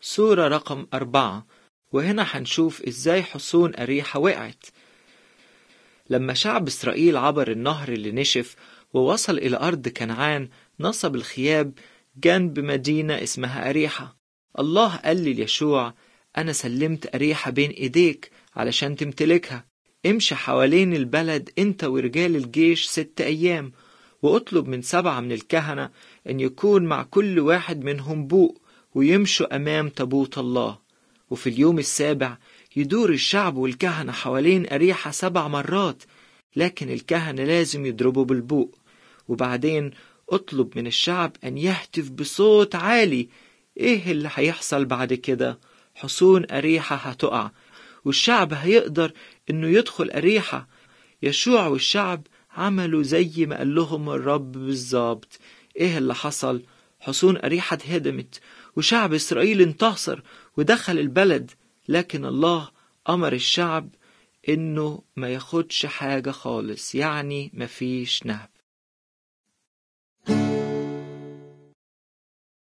سورة رقم أربعة وهنا هنشوف إزاي حصون أريحة وقعت لما شعب إسرائيل عبر النهر اللي نشف ووصل إلى أرض كنعان نصب الخياب جنب مدينة اسمها أريحة الله قال ليشوع أنا سلمت أريحة بين إيديك علشان تمتلكها امشي حوالين البلد انت ورجال الجيش ست أيام واطلب من سبعة من الكهنة أن يكون مع كل واحد منهم بوق ويمشوا أمام تابوت الله وفي اليوم السابع يدور الشعب والكهنة حوالين أريحة سبع مرات لكن الكهنة لازم يضربوا بالبوق وبعدين اطلب من الشعب أن يهتف بصوت عالي إيه اللي هيحصل بعد كده حصون أريحة هتقع والشعب هيقدر إنه يدخل أريحة يشوع والشعب عملوا زي ما قال لهم الرب بالظبط إيه اللي حصل حصون أريحة اتهدمت وشعب إسرائيل انتصر ودخل البلد لكن الله أمر الشعب إنه ما ياخدش حاجة خالص يعني مفيش نهب